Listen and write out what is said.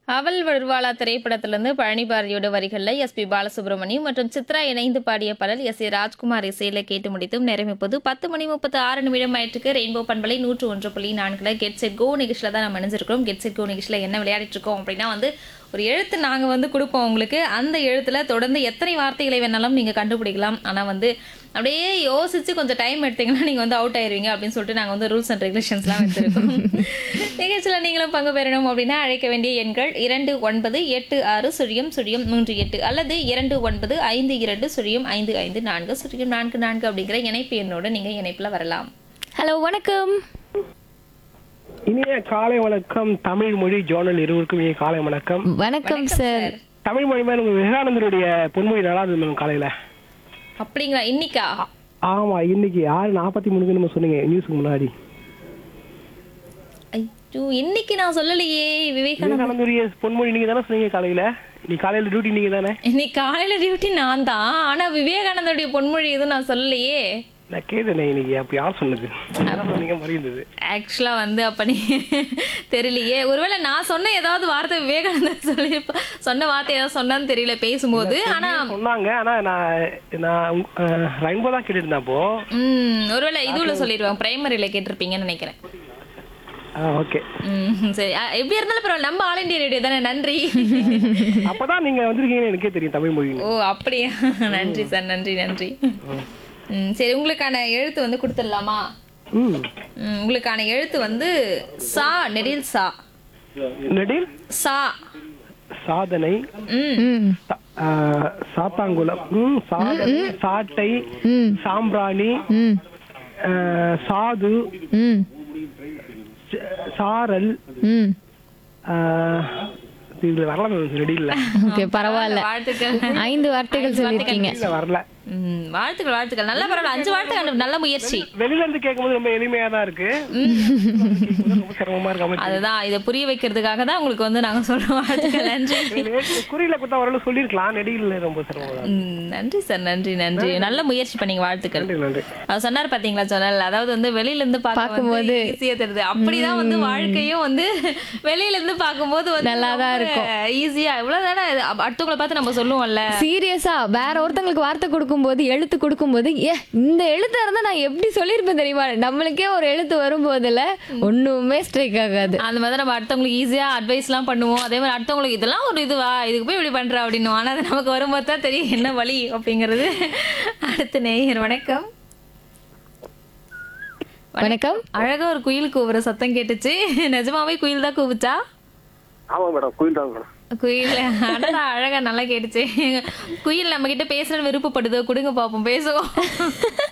அவள் வருவாளா திரைப்படத்திலிருந்து பழனி பாரதியோட வரிகளில் எஸ் பி பாலசுப்ரமணியம் மற்றும் சித்ரா இணைந்து பாடிய பாடல் எஸ் ஏ ராஜ்குமார் இசையில கேட்டு முடித்தும் நிறைமிப்பது பத்து மணி முப்பத்து ஆறு நிமிடம் ஆயிட்டுக்கு ரெயின்போ பண்பலை நூற்று ஒன்று புள்ளி நான்குல கெட் செட் கோ நிகழ்ச்சியில் தான் நம்ம இணைஞ்சிருக்கிறோம் கெட் செட் கோ நிகழ்ச்சியில் என்ன விளையாடிட்டு இருக்கோம் அப்படின்னா வந்து ஒரு எழுத்து நாங்கள் வந்து கொடுப்போம் உங்களுக்கு அந்த எழுத்துல தொடர்ந்து எத்தனை வார்த்தைகளை வேணாலும் நீங்கள் கண்டுபிடிக்கலாம் ஆனால் வந்து அப்படியே யோசிச்சு கொஞ்சம் டைம் எடுத்தீங்கன்னா நீங்கள் வந்து அவுட் ஆயிருவீங்க அப்படின்னு சொல்லிட்டு நாங்கள் வந்து ரூல்ஸ் அண்ட் ரெகுலேஷன்ஸ்லாம் வச்சிருக்கோம் நிகழ்ச்சியில் நீங்களும் பங்கு பெறணும் அப்படின்னா அழைக்க வேண்டிய எண்கள் இரண்டு ஒன்பது எட்டு ஆறு சுழியம் சுழியம் மூன்று எட்டு அல்லது இரண்டு ஒன்பது ஐந்து இரண்டு சுழியம் ஐந்து ஐந்து நான்கு சுழியம் நான்கு நான்கு அப்படிங்கிற இணைப்பு எண்ணோட நீங்கள் இணைப்பில் வரலாம் ஹலோ வணக்கம் இனிய காலை வணக்கம் தமிழ் மொழி ஜோனல் இருவருக்கும் இனிய காலை வணக்கம் வணக்கம் சார் தமிழ் மொழி மேல உங்க விவேகானந்தருடைய பொன்மொழி நல்லா இருந்தது மேம் காலையில அப்படிங்களா இன்னிக்கா ஆமா இன்னைக்கு ஆறு நாற்பத்தி மூணுக்கு நம்ம சொன்னீங்க நியூஸ்க்கு முன்னாடி ஐயோ இன்னைக்கு நான் சொல்லலையே விவேகானந்தா விவேகானந்தருடைய பொன்மொழி நீங்க தானே சொன்னீங்க காலையில நீ காலையில டியூட்டி நீங்க தானே இன்னைக்கு காலையில டியூட்டி நான் தான் ஆனா விவேகானந்தருடைய பொன்மொழி எதுவும் நான் சொல்லலையே நான் கேட்டேனே இன்னைக்கு அப்ப யார் சொன்னது என்ன சொன்னீங்க மாதிரி இருந்தது ஆக்சுவலா வந்து அப்ப நீ தெரியலையே ஒருவேளை நான் சொன்ன ஏதாவது வார்த்தை விவேகானந்தர் சொல்லி சொன்ன வார்த்தை ஏதாவது சொன்னான்னு தெரியல பேசும்போது ஆனா சொன்னாங்க ஆனா நான் நான் ரெயின்போ தான் கேட்டுட்டு இருந்தேன் அப்போ ம் ஒருவேளை இதுல சொல்லிடுவாங்க பிரைமரியில கேட்டிருப்பீங்கன்னு நினைக்கிறேன் ஓகே ம் சரி அ, எப்படி இருந்தாலும் பரவாயில்ல நம்ம ஆல் இண்டியா ரேடியோ தானே நன்றி அப்பதான் நீங்க வந்திருக்கீங்கன்னு எனக்கே தெரியும் தமிழ் மொழி ஓ அப்படியா நன்றி சார் நன்றி நன்றி ம் சரி உங்களுக்கான எழுத்து வந்து கொடுத்துடலாமா ம் ம், உங்களுக்கான எழுத்து வந்து சா நெடில் சா நெடில் சா சாதனை ம் ம் சா- ஆ, சாத்தாங்குளம் ம், சாதனை சாட்டை சாம்பிராணி ம் ஆ, சாது ம் ச- சாரல் ம் ஆ, இதுல வரல ரெடி இல்ல ஓகே பரவாயில்ல வாழ்த்துக்கள் ஐந்து வார்த்தைகள் சொல்லியிருக்கீங்க இல்ல வரல ம், வாழ்த்துக்கள் வாழ்த்துக்கள் நல்ல பரவாயில்ல அஞ்சு வாழ்த்துக்கள் நல்ல முயற்சி வெளியில இருந்து கேட்கும்போது ரொம்ப எளிமையா தான் இருக்கு ரொம்ப சிரமமா இருக்கு அமைச்சு அதுதான் இதை புரிய வைக்கிறதுக்காக தான் உங்களுக்கு வந்து நாங்க சொல்றோம் வாழ்த்துக்கள் நன்றி குறியில கொடுத்தா ஓரளவு சொல்லியிருக்கலாம் நெடியில் ரொம்ப சிரமம் தான் ம், நன்றி சார் நன்றி நன்றி நல்ல முயற்சி பண்ணீங்க வாழ்த்துக்கள் நன்றி நன்றி அவர் சொன்னார் பாத்தீங்களா சொன்னல அதாவது வந்து வெளியில இருந்து பார்க்கும்போது ஈஸியா தெரியுது அப்படிதான் வந்து வாழ்க்கையும் வந்து வெளியில இருந்து பார்க்கும்போது வந்து நல்லாதான் இருக்கும். ஈஸியா இவ்வளவுதானே இது. அப்~ அடுத்தவங்கள பார்த்து நம்ம சொல்லுவோம்ல சீரியஸா வேற ஒருத்தங்களுக்கு வார்த்தை கொடுக்கும்போது எழுத்து கொடுக்கும்போது ஏ இந்த எழுத்தா இருந்தா நான் எப்படி சொல்லியிருப்பேன் தெரியுமா நம்மளுக்கே ஒரு எழுத்து வரும்போதுல ஒண்ணுமே ஸ்ட்ரைக் ஆகாது அந்த மாதிரி நம்ம அடுத்தவங்களுக்கு ஈஸியா அட்வைஸ் எல்லாம் பண்ணுவோம் அதே மாதிரி அடுத்தவங்களுக்கு இதெல்லாம் ஒரு இதுவா இதுக்கு போய் இப்படி பண்ற அப்படின்னு ஆனா அது நமக்கு வரும்போது தான் தெரியும் என்ன வழி அப்படிங்கிறது அடுத்த நேயர் வணக்கம் வணக்கம் அழகா ஒரு குயில் கூவுற சத்தம் கேட்டுச்சு நிஜமாவே குயில் தான் கூவுச்சா ஆமா மேடம் குயில் தான் மேடம் குயில் அடடா அழகா நல்லா கேட்டுச்சு குயில் நம்ம கிட்ட பேசுற விருப்பப்படுதோ கொடுங்க பாப்போம் பேசுவோம்